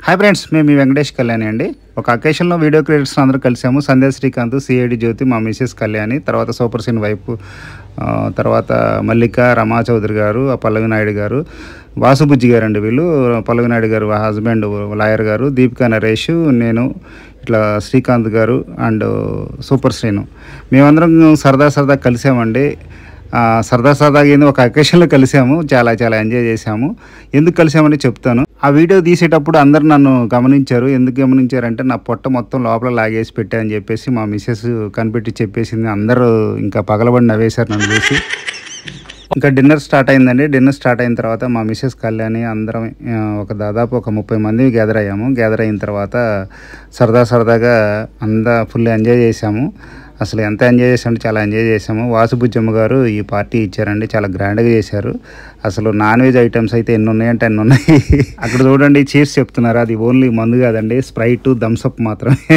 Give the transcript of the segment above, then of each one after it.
hi friends మేము మీ వెంకటేష్ కళ్యాణి అండి ఒక అకేషన్లో వీడియో క్రియేటర్స్ అందరూ కలిసాము సంధ్యా శ్రీకాంత్ సిఐడి జ్యోతి మా మిసెస్ కళ్యాణి తర్వాత సూపర్ సీన్ వైపు ఆ, తర్వాత మల్లిక రమా చౌదరి గారు ఆ పల్లవి నాయుడు గారు వాసుబుజ్జి గారు అండి వీళ్ళు పల్లవి నాయుడు గారు హస్బెండ్ లాయర్ గారు దీపికా నరేష్ నేను ఇట్లా శ్రీకాంత్ గారు అండ్ సూపర్ శ్రీను మేమందరం సరదా సరదా కలిసామండి ఆ, సరదా సరదాగా ఏంది ఒక అకేషన్లో కలిసాము చాలా చాలా ఎంజాయ్ చేసాము ఎందుకు కలిసామని చెప్తాను ఆ వీడియో తీసేటప్పుడు అందరు నన్ను గమనించారు ఎందుకు గమనించారంటే నా పొట్ట మొత్తం లోపల లాగేసి పెట్టా అని చెప్పేసి మా మిస్సెస్ కనిపెట్టి చెప్పేసింది అందరూ ఇంకా పగలబడి నవ్వేశారు నన్ను చూసి ఇంకా డిన్నర్ స్టార్ట్ అయిందండి డిన్నర్ స్టార్ట్ అయిన తర్వాత మా మిసెస్ కళ్యాణి అందరం ఆ, ఒక దాదాపు ఒక ముప్పై మంది గ్యాదర్ అయ్యాము గ్యాదర్ అయిన తర్వాత సరదా సరదాగా అందా ఫుల్ ఎంజాయ్ చేసాము అసలు ఎంత ఎంజాయ్ చేసామంటే చాలా ఎంజాయ్ చేసాము వాసుబుజ్జమ్మ గారు ఈ పార్టీ ఇచ్చారండి చాలా గ్రాండ్గా చేశారు అసలు నాన్ వెజ్ ఐటమ్స్ అయితే ఎన్ని ఉన్నాయంటే ఎన్ని ఉన్నాయి అక్కడ చూడండి చీర్స్ చెప్తున్నారు అది ఓన్లీ మందు కాదండి స్ప్రైట్ థమ్స్అప్ మాత్రమే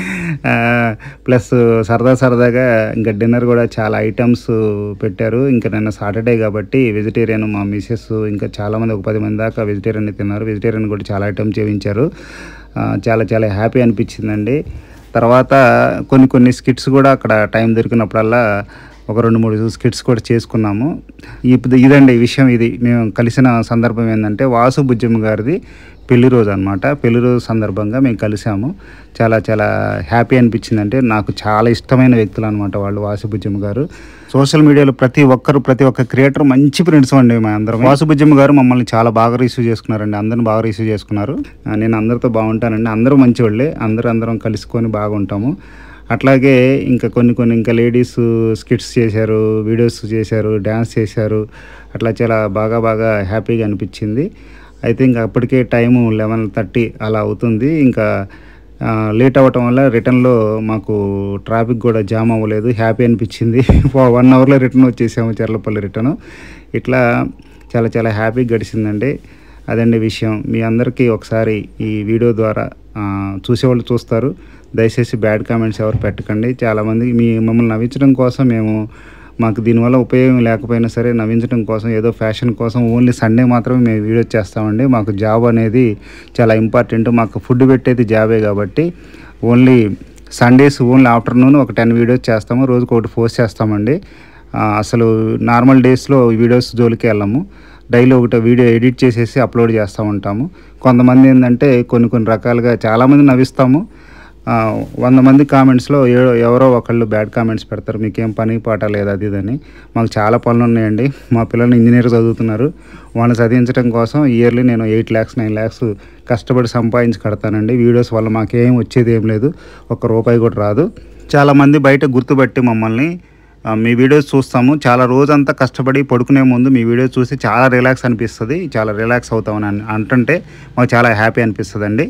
ప్లస్ సరదా సరదాగా ఇంకా డిన్నర్ కూడా చాలా ఐటమ్స్ పెట్టారు ఇంకా నిన్న సాటర్డే కాబట్టి వెజిటేరియన్ మా మిసెస్ ఇంకా చాలామంది ఒక పది మంది దాకా వెజిటేరియన్ తిన్నారు వెజిటేరియన్ కూడా చాలా ఐటమ్స్ చేయించారు ఆ, చాలా చాలా హ్యాపీ అనిపించిందండి తర్వాత కొన్ని కొన్ని స్కిట్స్ కూడా అక్కడ టైం దొరికినప్పుడల్లా ఒక రెండు మూడు స్కిట్స్ కూడా చేసుకున్నాము ఇప్పుడు ఇదండి ఈ విషయం ఇది మేము కలిసిన సందర్భం ఏంటంటే వాసు బుజ్జమ్మ గారిది పెళ్లి రోజు అనమాట పెళ్లి రోజు సందర్భంగా మేము కలిసాము చాలా చాలా హ్యాపీ అనిపించింది అంటే నాకు చాలా ఇష్టమైన వ్యక్తులు అనమాట వాళ్ళు వాసు బుజ్జమ్మ గారు సోషల్ మీడియాలో ప్రతి ఒక్కరు ప్రతి ఒక్క క్రియేటర్ మంచి ఫ్రెండ్స్ అండి మా అందరం వాసు బుజ్జమ్మ గారు మమ్మల్ని చాలా బాగా రిసీవ్ చేసుకున్నారండి అందరిని బాగా రిసీవ్ చేసుకున్నారు ఆ, నేను అందరితో బాగుంటానండి అందరూ మంచి వాళ్ళే అందరూ అందరం కలుసుకొని బాగుంటాము అట్లాగే ఇంకా కొన్ని కొన్ని ఇంకా లేడీస్ స్కిట్స్ చేశారు వీడియోస్ చేశారు డ్యాన్స్ చేశారు అట్లా చాలా బాగా బాగా హ్యాపీగా అనిపించింది అయితే ఇంకా అప్పటికే టైము లెవెన్ థర్టీ అలా అవుతుంది ఇంకా ఆ, లేట్ అవ్వటం వల్ల రిటర్న్లో మాకు ట్రాఫిక్ కూడా జామ్ అవ్వలేదు హ్యాపీ అనిపించింది వన్ అవర్లో రిటర్న్ వచ్చేసాము చెర్లపల్లి రిటర్న్ ఇట్లా చాలా చాలా హ్యాపీ గడిచిందండి అదండి విషయం మీ అందరికీ ఒకసారి ఈ వీడియో ద్వారా ఆ, చూసేవాళ్ళు చూస్తారు దయచేసి బ్యాడ్ కామెంట్స్ ఎవరు పెట్టకండి చాలామంది మీ మమ్మల్ని నవ్వించడం కోసం మేము మాకు దీనివల్ల ఉపయోగం లేకపోయినా సరే నవ్వించడం కోసం ఏదో ఫ్యాషన్ కోసం ఓన్లీ సండే మాత్రమే మేము వీడియో చేస్తామండి మాకు జాబ్ అనేది చాలా ఇంపార్టెంట్ మాకు ఫుడ్ పెట్టేది జాబే కాబట్టి ఓన్లీ సండేస్ ఓన్లీ ఆఫ్టర్నూన్ ఒక టెన్ వీడియోస్ చేస్తాము రోజుకి ఒకటి పోస్ట్ చేస్తామండి ఆ, అసలు నార్మల్ డేస్లో వీడియోస్ జోలికి వెళ్ళము డైలీ ఒకటి వీడియో ఎడిట్ చేసేసి అప్లోడ్ చేస్తూ ఉంటాము కొంతమంది ఏంటంటే కొన్ని కొన్ని రకాలుగా చాలామంది నవ్విస్తాము ఆ, వంద మంది కామెంట్స్లో ఏ- ఎవరో ఒకళ్ళు బ్యాడ్ కామెంట్స్ పెడతారు మీకేం పని పాట లేదు అది ఇదని మాకు చాలా పనులు ఉన్నాయండి మా పిల్లలు ఇంజనీర్ చదువుతున్నారు వాళ్ళని చదివించడం కోసం ఇయర్లీ నేను ఎయిట్ ల్యాక్స్ నైన్ ల్యాక్స్ కష్టపడి సంపాదించి కడతానండి వీడియోస్ వల్ల మాకేం వచ్చేది ఏం లేదు ఒక్క రూపాయి కూడా రాదు చాలామంది బయట గుర్తుపట్టి మమ్మల్ని ఆ, మీ వీడియోస్ చూస్తాము చాలా రోజంతా కష్టపడి పడుకునే ముందు మీ వీడియోస్ చూసి చాలా రిలాక్స్ అనిపిస్తుంది చాలా రిలాక్స్ అవుతామని అన్- అంటుంటే మాకు చాలా హ్యాపీ అనిపిస్తుంది అండి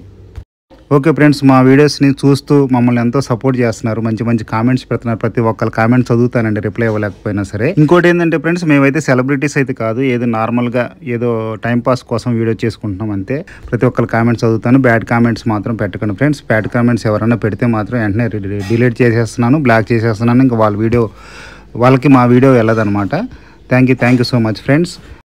ఓకే ఫ్రెండ్స్ మా వీడియోస్ని చూస్తూ మమ్మల్ని ఎంతో సపోర్ట్ చేస్తున్నారు మంచి మంచి కామెంట్స్ పెడుతున్నారు ప్రతి ఒక్కరు కామెంట్ చదువుతానండి రిప్లై ఇవ్వలేకపోయినా సరే ఇంకోటి ఏంటంటే ఫ్రెండ్స్ మేమైతే సెలబ్రిటీస్ అయితే కాదు ఏదో నార్మల్గా ఏదో టైం పాస్ కోసం వీడియో చేసుకుంటున్నాం అంతే ప్రతి ఒక్కరు కామెంట్స్ చదువుతాను బ్యాడ్ కామెంట్స్ మాత్రం పెట్టకండి ఫ్రెండ్స్ బ్యాడ్ కామెంట్స్ ఎవరైనా పెడితే మాత్రం వెంటనే డిలీట్ చేసేస్తున్నాను బ్లాక్ చేసేస్తున్నాను ఇంకా వాళ్ళ వీడియో వాళ్ళకి మా వీడియో వెళ్ళదన్నమాట thank you thank you so much friends